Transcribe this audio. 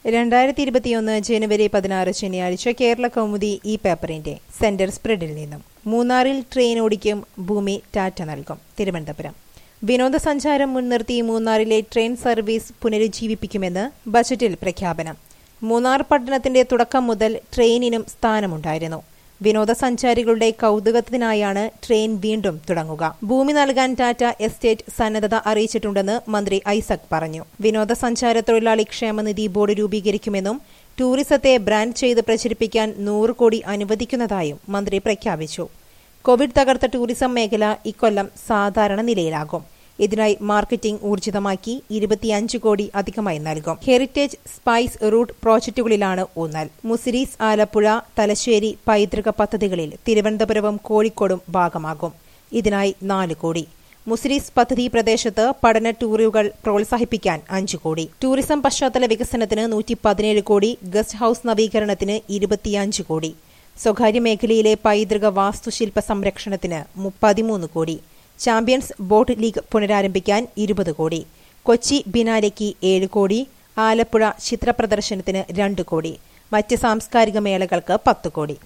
രണ്ടായിരത്തി ഇരുപത്തിയൊന്ന് ജനുവരി പതിനാറ് ശനിയാഴ്ച കേരള കൗമുദി ഈ പേപ്പറിന്റെ സെന്റർ സ്പ്രെഡിൽ നിന്നും മൂന്നാറിൽ ട്രെയിൻ ഓടിക്കും ഭൂമി ടാറ്റ നൽകും തിരുവനന്തപുരം വിനോദസഞ്ചാരം മുൻനിർത്തി മൂന്നാറിലെ ട്രെയിൻ സർവീസ് പുനരുജ്ജീവിപ്പിക്കുമെന്ന് ബജറ്റിൽ പ്രഖ്യാപനം മൂന്നാർ പട്ടണത്തിന്റെ തുടക്കം മുതൽ ട്രെയിനിനും സ്ഥാനമുണ്ടായിരുന്നു വിനോദസഞ്ചാരികളുടെ കൗതുകത്തിനായാണ് ട്രെയിൻ വീണ്ടും തുടങ്ങുക ഭൂമി നൽകാൻ ടാറ്റ എസ്റ്റേറ്റ് സന്നദ്ധത അറിയിച്ചിട്ടുണ്ടെന്ന് മന്ത്രി ഐസക് പറഞ്ഞു വിനോദസഞ്ചാര തൊഴിലാളി ക്ഷേമനിധി ബോർഡ് രൂപീകരിക്കുമെന്നും ടൂറിസത്തെ ബ്രാൻഡ് ചെയ്ത് പ്രചരിപ്പിക്കാൻ നൂറ് കോടി അനുവദിക്കുന്നതായും മന്ത്രി പ്രഖ്യാപിച്ചു കോവിഡ് തകർത്ത ടൂറിസം മേഖല ഇക്കൊല്ലം സാധാരണ നിലയിലാകും ഇതിനായി മാർക്കറ്റിംഗ് ഊർജിതമാക്കി ഇരുപത്തിയഞ്ച് കോടി അധികമായി നൽകും ഹെറിറ്റേജ് സ്പൈസ് റൂട്ട് പ്രോജക്റ്റുകളിലാണ് ഊന്നൽ മുസിരീസ് ആലപ്പുഴ തലശ്ശേരി പൈതൃക പദ്ധതികളിൽ തിരുവനന്തപുരവും കോഴിക്കോടും ഭാഗമാകും ഇതിനായി നാല് കോടി മുസിരീസ് പദ്ധതി പ്രദേശത്ത് പഠന ടൂറുകൾ പ്രോത്സാഹിപ്പിക്കാൻ അഞ്ചു കോടി ടൂറിസം പശ്ചാത്തല വികസനത്തിന് നൂറ്റി പതിനേഴ് കോടി ഗസ്റ്റ് ഹൌസ് നവീകരണത്തിന് ഇരുപത്തിയഞ്ച് കോടി സ്വകാര്യ മേഖലയിലെ പൈതൃക വാസ്തുശില്പ സംരക്ഷണത്തിന് പതിമൂന്ന് കോടി ചാമ്പ്യൻസ് ബോട്ട് ലീഗ് പുനരാരംഭിക്കാൻ ഇരുപത് കോടി കൊച്ചി ബിനാലയ്ക്ക് ഏഴ് കോടി ആലപ്പുഴ ചിത്രപ്രദർശനത്തിന് രണ്ട് കോടി മറ്റ് സാംസ്കാരിക മേളകൾക്ക് പത്ത് കോടി